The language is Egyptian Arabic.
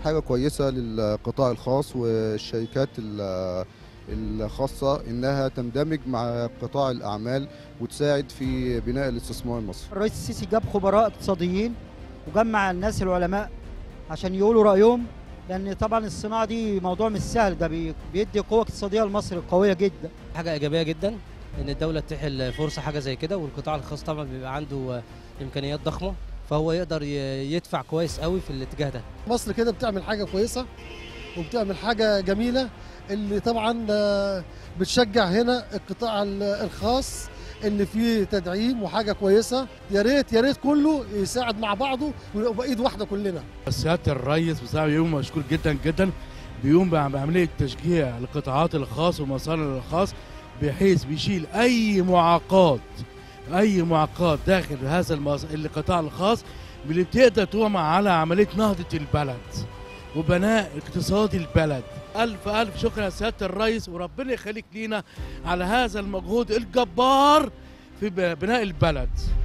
حاجة كويسة للقطاع الخاص والشركات ال- الخاصة إنها تندمج مع قطاع الأعمال وتساعد في بناء الاستثمار المصري الرئيس السيسي جاب خبراء اقتصاديين وجمع الناس العلماء عشان يقولوا رأيهم لأن طبعا الصناعة دي موضوع مش سهل ده بي- بيدي قوة اقتصادية لمصر قوية جدا حاجه ايجابيه جدا ان الدوله تتيح الفرصه حاجه زي كده والقطاع الخاص طبعا بيبقى عنده آه، امكانيات ضخمه فهو يقدر ي- يدفع كويس قوي في الاتجاه ده مصر كده بتعمل حاجة كويسة وبتعمل حاجة جميلة اللي طبعا آه، بتشجع هنا القطاع ال- الخاص اللي فيه تدعيم وحاجة كويسة يا ريت يا ريت كله يساعد مع بعضه ونبقى ايد واحدة كلنا سياده الرئيس بصراحه بيقوم مشكور جدا جدا بيقوم بعمليه تشجيع القطاعات الخاص والمصانع الخاص بحيث بيشيل اي معاقات اي معاقات داخل هذا المص... القطاع الخاص اللي بتقدر تقوم على عمليه نهضه البلد وبناء اقتصاد البلد الف الف شكر يا سياده الرئيس وربنا يخليك لينا على هذا المجهود الجبار في ب- بناء البلد